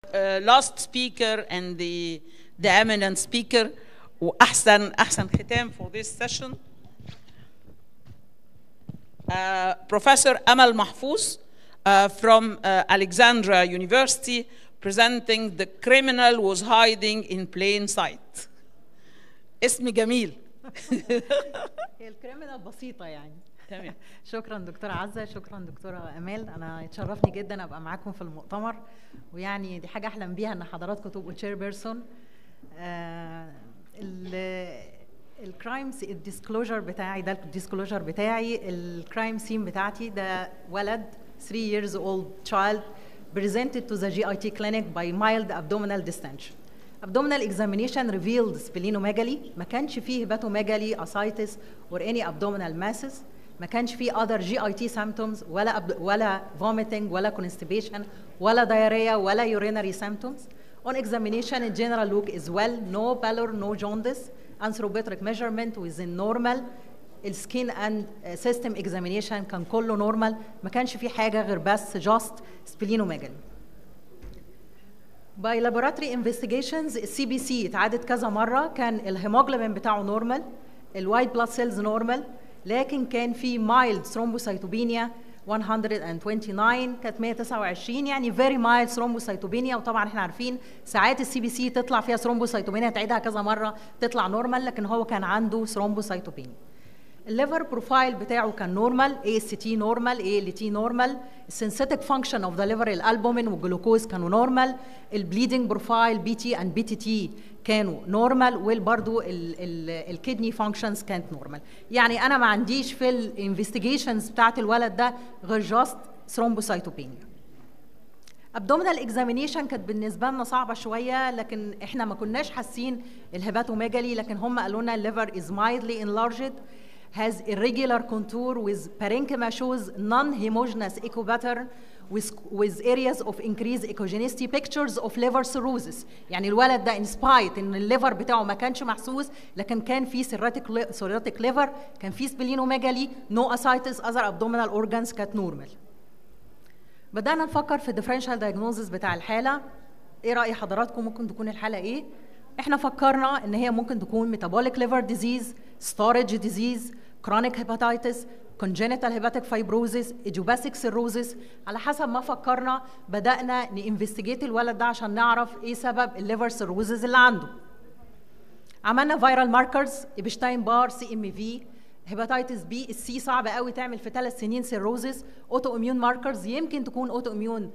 uh, last speaker and the the eminent speaker واحسن احسن ختام for this session uh, Professor Amal Mahfouz uh, from uh, Alexandria University presenting the criminal was hiding in plain sight اسم جميل هي الكريمنال بسيطة يعني تمام شكرا دكتورة عزة شكرا دكتورة أمال أنا اتشرفني جدا أبقى معاكم في المؤتمر ويعني دي حاجة أحلم بيها إن حضراتكم تبقوا تشير بيرسون الكرايمز الديسكلوجر بتاعي ده الديسكلوجر بتاعي الكرايم سين بتاعتي ده ولد 3 years old child presented to the GIT clinic by mild abdominal distension abdominal examination revealed splenomegaly ما كانش فيه hepatomegaly ascites or any abdominal masses ما كانش فيه other GIT symptoms ولا أب... ولا vomiting ولا constipation ولا diarrhea ولا urinary symptoms on examination in general look is well no pallor no jaundice anthropometric measurement within normal السكين اند سيستم اكزامينيشن كان كله نورمال ما كانش فيه حاجه غير بس جاست سبلينوميجالي باي لابوراتوري انفستيجيشنز السي بي سي اتعادت كذا مره كان الهيموجلوبين بتاعه نورمال الوايت بلاد سيلز نورمال لكن كان في مايلد ثرومبوسايتوبينيا 129 كانت 129 يعني فيري مايلد ثرومبوسايتوبينيا وطبعا احنا عارفين ساعات السي بي سي تطلع فيها ثرومبوسايتوبينيا تعيدها كذا مره تطلع نورمال لكن هو كان عنده ثرومبوسايتوبينيا الليفر بروفايل بتاعه كان نورمال اي اس تي نورمال اي ال تي نورمال السنسيتك فانكشن اوف ذا ليفر الالبومين والجلوكوز كانوا نورمال البليدنج بروفايل بي تي اند بي تي تي كانوا نورمال وبرضه الكدني فانكشنز كانت نورمال يعني انا ما عنديش في الانفستيجيشنز بتاعت الولد ده غير جاست ثرومبوسايتوبينيا ابدومينال اكزامينيشن كانت بالنسبه لنا صعبه شويه لكن احنا ما كناش حاسين الهباتوميجالي لكن هم قالوا لنا الليفر از مايلدلي enlarged has irregular contour with parenchyma shows non-homogeneous echo pattern with, with areas of increased echogenicity pictures of liver cirrhosis يعني الولد ده inspired ان الليفر بتاعه ما كانش محسوس لكن كان في cirrhotic cirrhotic liver كان في سبلينوميجالي no ascites other abdominal organs كانت normal بدأنا نفكر في differential diagnosis بتاع الحالة ايه رأي حضراتكم ممكن تكون الحالة ايه احنا فكرنا ان هي ممكن تكون metabolic liver disease storage disease chronic hepatitis congenital hepatic fibrosis idiopathic cirrhosis على حسب ما فكرنا بدأنا نinvestigate الولد ده عشان نعرف ايه سبب الليفر cirrhosis اللي عنده عملنا فيرال ماركرز ابشتاين بار سي ام في هيباتيتس بي السي صعب قوي تعمل في ثلاث سنين سيروزس اوتو اميون ماركرز يمكن تكون اوتو اميون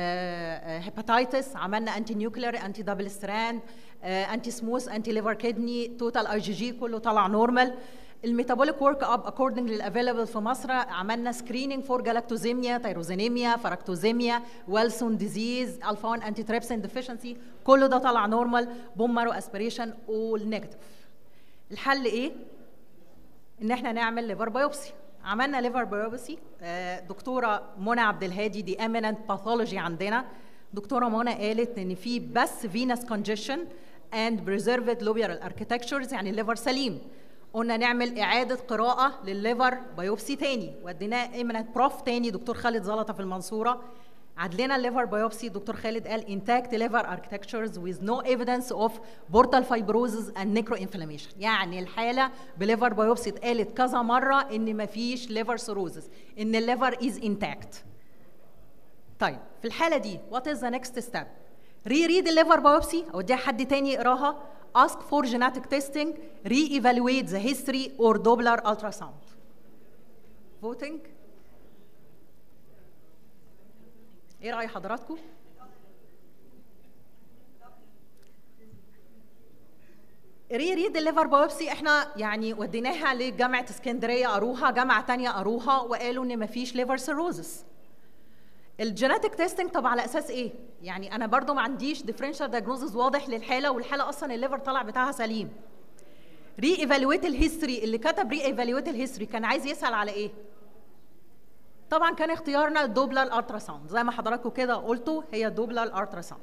هيباتيتس عملنا انتي نيوكلير انتي دبل ستراند انتي سموث انتي ليفر كدني توتال اي جي جي كله طلع نورمال الميتابوليك ورك اب اكوردنج للافيلبل في مصر عملنا سكرينينج فور جلاكتوزيميا تيروزينيميا فراكتوزيميا ويلسون ديزيز الفا 1 انتي تريبسين ديفيشنسي كله ده طلع نورمال بوم مارو اسبريشن اول نيجاتيف الحل ايه ان احنا نعمل ليفر بايوبسي عملنا ليفر بايوبسي دكتوره منى عبد الهادي دي اميننت باثولوجي عندنا دكتوره منى قالت ان في بس فينس كونجيشن اند بريزرفد لوبيرال اركيتكتشرز يعني الليفر سليم قلنا نعمل اعاده قراءه للليفر بايوبسي تاني وديناه اميننت بروف تاني دكتور خالد زلطه في المنصوره عدلنا الليفر بايوبسي دكتور خالد قال intact liver architectures with no evidence of portal fibrosis and necroinflammation يعني الحاله بليفر بايوبسي اتقالت كذا مره ان مفيش liver cirrhosis ان الليفر is intact طيب في الحاله دي what is the next step ري ريد الليفر بايوبسي اوديها حد تاني يقراها ask for genetic testing re-evaluate the history or Doppler ultrasound voting ايه راي حضراتكم ري ريد الليفر بايوبسي احنا يعني وديناها لجامعه اسكندريه قروها جامعه تانية قروها وقالوا ان مفيش ليفر سيروزس الجينيتك تيستنج طب على اساس ايه يعني انا برضو ما عنديش ديفرنشال دايجنوزز واضح للحاله والحاله اصلا الليفر طلع بتاعها سليم ري ايفالويت الهيستوري اللي كتب ري ايفالويت الهيستوري كان عايز يسال على ايه طبعا كان اختيارنا الدوبلر الالترا ساوند زي ما حضراتكم كده قلتوا هي دوبلر الالترا ساوند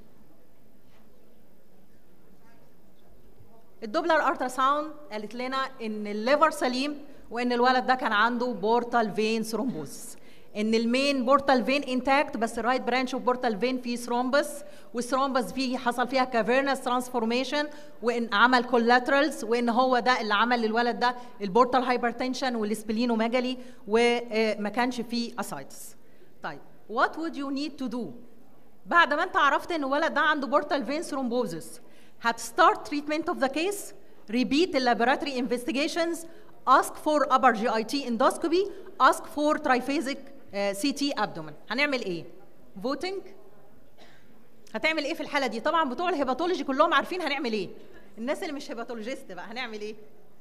الدوبلر الالترا ساوند قالت لنا ان الليفر سليم وان الولد ده كان عنده بورتال فين ثرومبوزس ان المين بورتال فين انتاكت بس الرايت برانش اوف بورتال فين فيه ثرومبس والثرومبس فيه حصل فيها كافيرنس ترانسفورميشن وان عمل كولاترالز وان هو ده اللي عمل للولد ده البورتال هايبرتنشن والسبلينوميجالي وما كانش فيه اسايتس طيب وات وود يو نيد تو دو بعد ما انت عرفت ان الولد ده عنده بورتال فين ثرومبوزس هتستارت تريتمنت اوف ذا كيس repeat the laboratory investigations ask for upper GIT endoscopy ask for triphasic uh, CT abdomen هنعمل ايه voting هتعمل ايه في الحاله دي طبعا بتوع الهيباتولوجي كلهم عارفين هنعمل ايه الناس اللي مش هيباتولوجيست بقى هنعمل ايه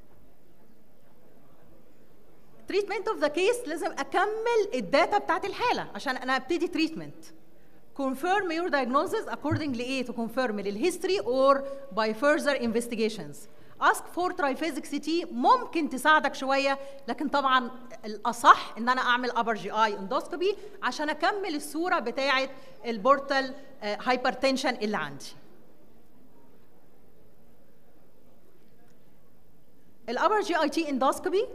تريتمنت اوف ذا كيس لازم اكمل الداتا بتاعت الحاله عشان انا ابتدي تريتمنت confirm your diagnosis according لايه to confirm للهيستوري or by further investigations ask for triphasic CT ممكن تساعدك شويه لكن طبعا الاصح ان انا اعمل upper GI endoscopy عشان اكمل الصوره بتاعه البورتال هايبرتنشن اللي عندي الابر جي اي تي اندوسكوبي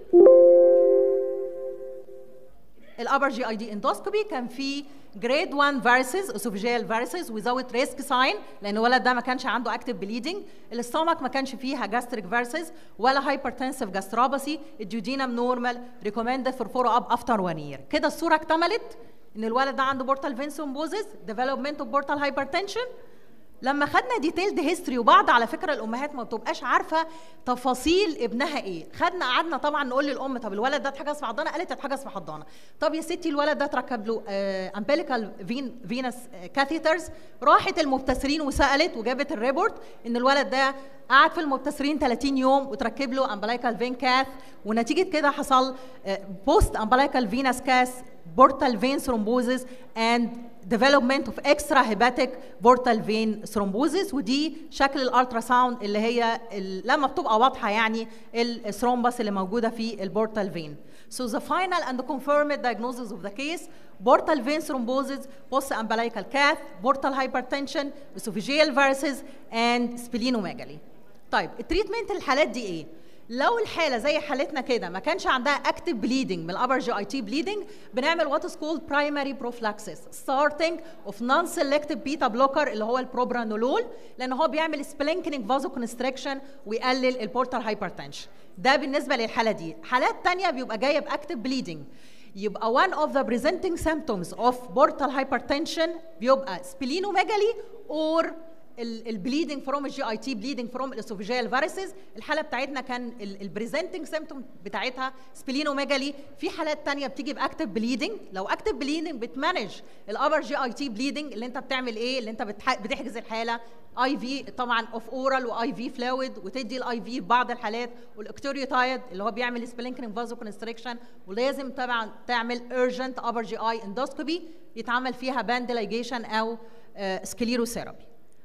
الابر جي اي دي اندوسكوبي كان في جريد 1 فيرسز اسوفيجيال فيرسز وزود ريسك ساين لان الولد ده ما كانش عنده اكتف بليدنج الاستومك ما كانش فيها جاستريك فيرسز ولا هايبرتنسيف جاستراباسي الجودينم نورمال ريكومندد فور فولو اب افتر 1 يير كده الصوره اكتملت ان الولد ده عنده بورتال فين ثرومبوزيس ديفلوبمنت اوف بورتال هايبرتنشن لما خدنا ديتيلد هيستوري وبعض على فكره الامهات ما بتبقاش عارفه تفاصيل ابنها ايه خدنا قعدنا طبعا نقول للام طب الولد ده اتحجز في حضانه قالت اتحجز في حضانه طب يا ستي الولد ده اتركب له امبليكال فين فينس كاثيترز راحت المبتسرين وسالت وجابت الريبورت ان الولد ده قعد في المبتسرين 30 يوم وتركب له امبليكال فين كاث ونتيجه كده حصل بوست امبليكال فينس كاث بورتال فين ثرومبوزيس اند development of extra hepatic portal vein thrombosis ودي شكل الالترا ساوند اللي هي لما بتبقى واضحه يعني الثرومبس اللي موجوده في البورتال فين. So the final and confirmed diagnosis of the case portal vein thrombosis, post-umbilical cath, portal hypertension, esophageal varices and splenomegaly. طيب التريتمنت الحالات دي ايه؟ لو الحاله زي حالتنا كده ما كانش عندها اكتف بليدنج من الابر جي اي تي بليدنج بنعمل وات از كولد برايمري بروفلاكسس ستارتنج اوف نون سيلكتيف بيتا بلوكر اللي هو البروبرانولول لان هو بيعمل سبلينكينج فازو كونستريكشن ويقلل البورتال هايبرتنشن ده بالنسبه للحاله دي حالات تانية بيبقى جايه باكتف بليدنج يبقى one of the presenting symptoms of portal hypertension بيبقى splenomegaly or البليدنج فروم الجي اي تي بليدنج فروم الاسوفيجيال فاريسز الحاله بتاعتنا كان البريزنتنج سيمتوم بتاعتها سبلينوميجالي في حالات تانية بتيجي باكتف بليدنج لو اكتف بليدنج بتمانج الابر جي اي تي بليدنج اللي انت بتعمل ايه اللي انت بتحجز الحاله اي في طبعا اوف اورال واي في فلويد وتدي الاي في في بعض الحالات والاكتوريوتايد اللي هو بيعمل سبلينكينج فازو كونستريكشن ولازم طبعا تعمل urgent ابر جي اي اندوسكوبي يتعمل فيها باندلايجيشن او سكليروثيرابي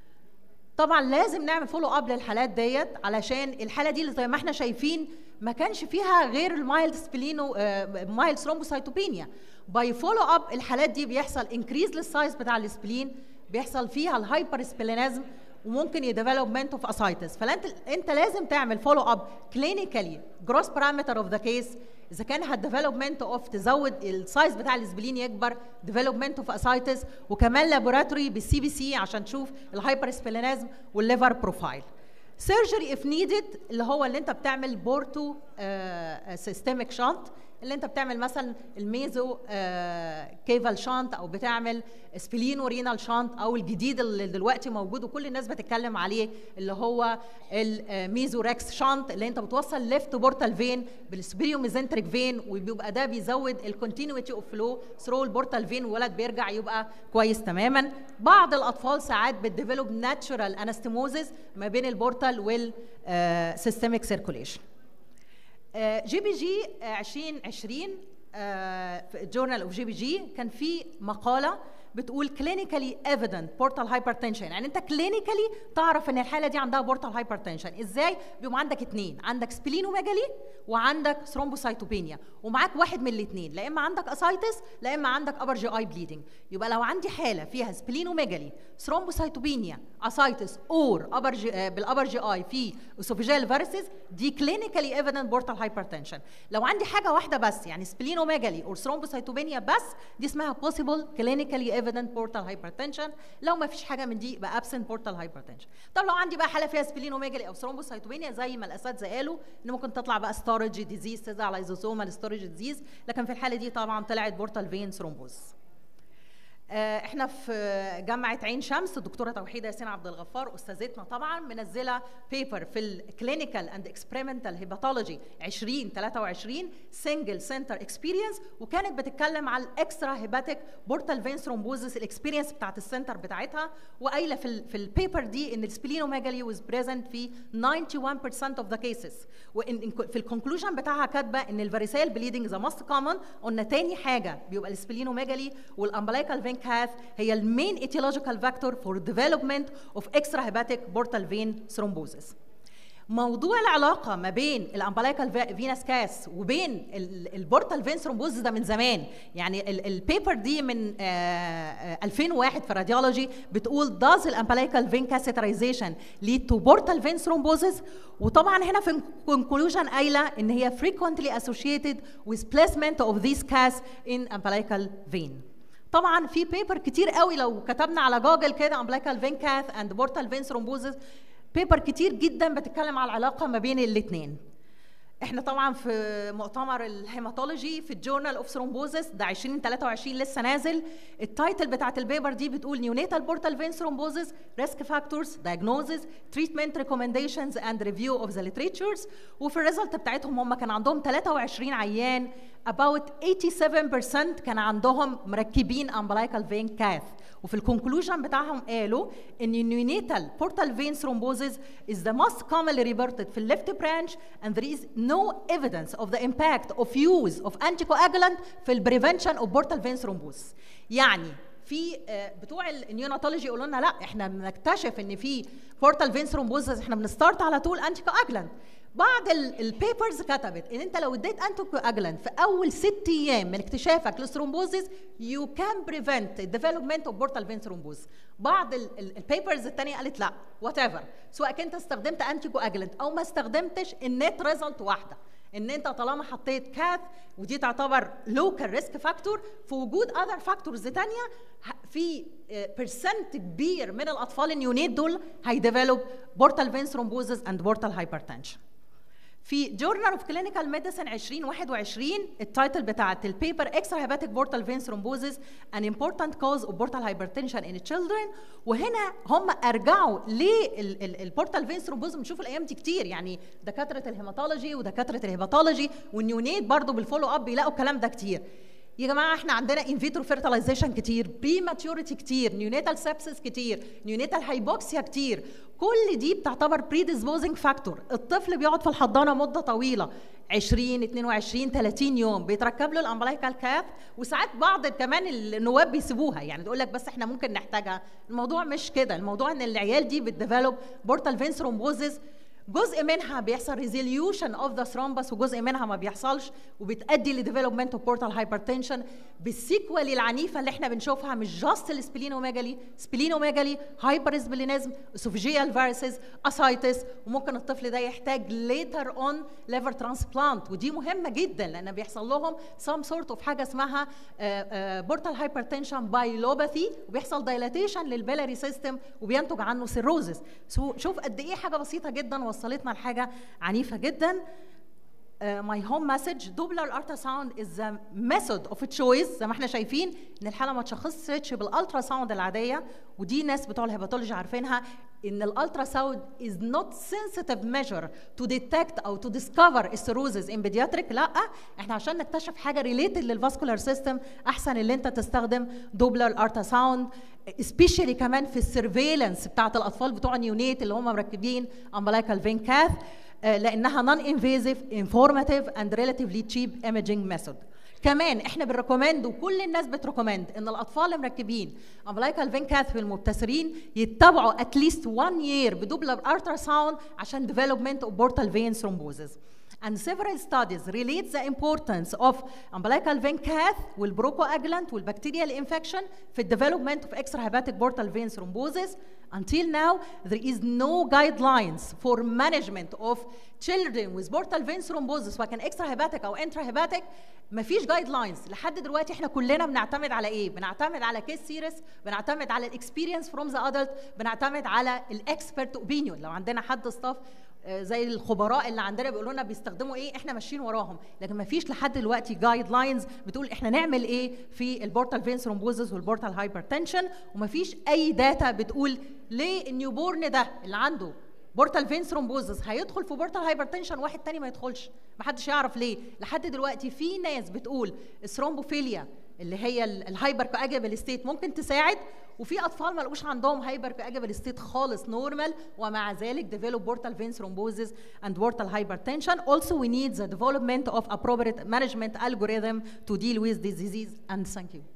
طبعا لازم نعمل فولو اب للحالات ديت علشان الحاله دي اللي زي ما احنا شايفين ما كانش فيها غير المايلد سبلينو مايلد ثرومبوسايتوبينيا باي فولو اب الحالات دي بيحصل انكريز للسايز بتاع السبلين بيحصل فيها الهايبر سبلينازم وممكن يديفلوبمنت اوف اسايتس فانت انت لازم تعمل فولو اب كلينيكالي جروس بارامتر اوف ذا كيس اذا كان هالديفلوبمنت اوف تزود السايز بتاع الاسبلين يكبر ديفلوبمنت اوف اسايتس وكمان لابوراتوري بالسي بي سي عشان تشوف الهايبر سبلينازم والليفر بروفايل سيرجري اف نيدد اللي هو اللي انت بتعمل بورتو سيستميك شانت اللي انت بتعمل مثلا الميزو آه كيفال شانت او بتعمل سبلينو رينال شانت او الجديد اللي دلوقتي موجود وكل الناس بتتكلم عليه اللي هو الميزو ريكس شانت اللي انت بتوصل ليفت بورتال فين بالسبيريو ميزنتريك فين وبيبقى ده بيزود الكونتينيوتي اوف فلو ثرو البورتال فين والولد بيرجع يبقى كويس تماما بعض الاطفال ساعات بتديفلوب ناتشورال انستموزز ما بين البورتال والسيستميك سيركوليشن جي بي جي 2020 في جورنال اوف جي بي جي كان في مقاله بتقول clinically evident portal hypertension يعني انت clinically تعرف ان الحاله دي عندها portal hypertension ازاي بيبقى عندك اثنين عندك سبلينوميجالي وعندك ثرومبوسايتوبينيا ومعاك واحد من الاثنين لا اما عندك اسايتس لا اما عندك ابر جي اي بليدنج يبقى لو عندي حاله فيها سبلينوميجالي ثرومبوسايتوبينيا اسايتس اور ابر جي بالابر جي اي في اسوفيجيال فيرسز دي كلينيكالي ايفيدنت بورتال هايبرتنشن لو عندي حاجه واحده بس يعني سبلينوميجالي اور ثرومبوسايتوبينيا بس دي اسمها بوسيبل كلينيكالي ايفيدنت بورتال هايبرتنشن لو ما فيش حاجه من دي يبقى ابسنت بورتال هايبرتنشن طب لو عندي بقى حاله فيها سبلينوميجالي او ثرومبوسايتوبينيا زي ما الاساتذه قالوا ان ممكن تطلع بقى ستورج ديزيز تزعل على ايزوسومال ستورج ديزيز لكن في الحاله دي طبعا طلعت بورتال فين ثرومبوز احنا في جامعه عين شمس الدكتوره توحيده ياسين عبد الغفار استاذتنا طبعا منزله بيبر في الكلينيكال اند اكسبيرمنتال هيباتولوجي 2023 سنجل سنتر اكسبيرينس وكانت بتتكلم على الاكسترا هيباتيك بورتال فين ثرومبوزس الاكسبيرينس بتاعت السنتر بتاعتها وقايله في ال في البيبر دي ان السبلينوميجالي واز بريزنت في 91% اوف ذا كيسز وان في الكونكلوجن بتاعها كاتبه ان الفاريسيال بليدنج ذا موست كومن قلنا تاني حاجه بيبقى السبلينوميجالي والامبلايكال فين cath هي المين etiological factor for development of extrahepatic portal vein thrombosis. موضوع العلاقه ما بين الامبلايكال فينس كاس وبين البورتال فين ثرومبوزس ده من زمان يعني البيبر دي من 2001 في راديولوجي بتقول does الامبلايكال فين catheterization lead to portal vein thrombosis وطبعا هنا في conclusion قايله ان هي frequently associated with placement of these cas in umbilical vein. طبعا في بيبر كتير قوي لو كتبنا على جوجل كده امبلايكال فين كاث اند بورتال فين ثرومبوزس بيبر كتير جدا بتتكلم على العلاقه ما بين الاثنين احنا طبعا في مؤتمر الهيماتولوجي في الجورنال اوف ثرومبوزس ده 2023 لسه نازل التايتل بتاعت البيبر دي بتقول نيونيتال بورتال فين ثرومبوزس ريسك فاكتورز دايجنوزز تريتمنت ريكومنديشنز اند ريفيو اوف ذا ليتريتشرز وفي الريزلت بتاعتهم هم كان عندهم 23 عيان about 87% كان عندهم مركبين umbilical vein cath وفي الكونكلوجن بتاعهم قالوا ان neonatal portal vein thrombosis is the most commonly reported في الليفت branch and there is no evidence of the impact of use of anticoagulant في البريفنشن of portal vein thrombosis يعني في بتوع النيوناتولوجي يقولوا لنا لا احنا بنكتشف ان في بورتال فين ثرومبوزس احنا بنستارت على طول انتي كواجلانت بعض البيبرز كتبت ان انت لو اديت انتي كواجلانت في اول ست ايام من اكتشافك للثرومبوزس يو كان بريفنت الديفلوبمنت اوف بورتال فين ثرومبوز بعض البيبرز الثانيه قالت لا وات ايفر سواء كنت استخدمت انتي كواجلانت او ما استخدمتش النت ريزلت واحده ان انت طالما حطيت كاث ودي تعتبر لوكال ريسك فاكتور في وجود اذر فاكتورز ثانيه في برسنت كبير من الاطفال النيونيت دول هيديفلوب بورتال فين ثرومبوزس اند بورتال هايبرتنشن في جورنال اوف كلينيكال ميديسن 2021 التايتل بتاعت البيبر اكسترا هيباتيك بورتال فين ثرومبوزس ان امبورتنت كوز اوف بورتال هايبرتنشن ان تشيلدرن وهنا هم ارجعوا للبورتال فين ثرومبوزس بنشوف الايام دي كتير يعني دكاتره الهيماتولوجي ودكاتره الهيباتولوجي والنيونيت برضو بالفولو اب بيلاقوا الكلام ده كتير يا جماعه احنا عندنا ان فيترو فيرتلايزيشن كتير بري ماتيوريتي كتير نيونيتال سبسس كتير نيونيتال هايبوكسيا كتير كل دي بتعتبر بري ديسبوزنج فاكتور الطفل بيقعد في الحضانه مده طويله 20 22 30 يوم بيتركب له الامبلايكال كاث وساعات بعض كمان النواب بيسيبوها يعني تقول لك بس احنا ممكن نحتاجها الموضوع مش كده الموضوع ان العيال دي بتديفلوب بورتال فين ثرومبوزس جزء منها بيحصل ريزوليوشن اوف ذا ثرومبس وجزء منها ما بيحصلش وبتؤدي لديفلوبمنت اوف بورتال هايبرتنشن بالسيكوال العنيفه اللي احنا بنشوفها مش جاست السبلينوميجالي سبلينوميجالي هايبر اسبلينيزم اسوفيجيال فيروسز اسايتس وممكن الطفل ده يحتاج ليتر اون ليفر ترانسبلانت ودي مهمه جدا لان بيحصل لهم سام سورت اوف حاجه اسمها بورتال هايبرتنشن بايلوباثي وبيحصل دايلاتيشن للبيلاري سيستم وبينتج عنه سيروزس شوف قد ايه حاجه بسيطه جدا وصلتنا لحاجه عنيفه جدا ماي هوم مسج دوبلر التراساوند از ذا ميثود اوف تشويس زي ما احنا شايفين ان الحاله ما اتشخصتش بالالترا ساوند العاديه ودي ناس بتوع الهيباتولوجي عارفينها ان الالترا ساوند از نوت سنسيتيف ميجر تو ديتكت او تو ديسكفر السيروزز ان بيدياتريك لا احنا عشان نكتشف حاجه ريليتد للفاسكولار سيستم احسن اللي انت تستخدم دوبلر الترا ساوند سبيشالي كمان في السيرفيلانس بتاعت الاطفال بتوع نيونيت اللي هم مركبين امبلايكال فين كاث لانها نون انفيزيف انفورماتيف اند ريلاتيفلي تشيب ايمجينج ميثود كمان احنا بنريكومند وكل الناس بتريكومند ان الاطفال اللي مركبين امبلايكال فين كاث في المبتسرين يتبعوا اتليست 1 يير بدوبلر الترا ساوند عشان ديفلوبمنت اوف بورتال فين ثرومبوزز and several studies relate the importance of umbilical vein cath والبروكواجلانت والبكتيريال infection في الديفلوبمنت of extrahepatic portal vein thrombosis until now there is no guidelines for management of children with portal vein thrombosis سواء كان extrahepatic او intrahepatic مفيش جايد لاينز لحد دلوقتي احنا كلنا بنعتمد على ايه بنعتمد على كيس سيريس بنعتمد على الاكسبيرينس فروم ذا ادلت بنعتمد على الاكسبرت اوبينيون لو عندنا حد ستاف زي الخبراء اللي عندنا بيقولوا لنا بيستخدموا ايه احنا ماشيين وراهم لكن ما فيش لحد دلوقتي جايد لاينز بتقول احنا نعمل ايه في البورتال فين ثرومبوزس والبورتال هايبرتنشن وما فيش اي داتا بتقول ليه النيوبورن ده اللي عنده بورتال فين ثرومبوزس هيدخل في بورتال هايبرتنشن واحد تاني ما يدخلش محدش يعرف ليه لحد دلوقتي في ناس بتقول الثرومبوفيليا اللي هي الهايبر كواجبل ستيت ممكن تساعد وفي اطفال ما لقوش عندهم هايبر كواجبل ستيت خالص نورمال ومع ذلك develop portal vein thrombosis and portal hypertension also we need the development of appropriate management algorithm to deal with this disease and thank you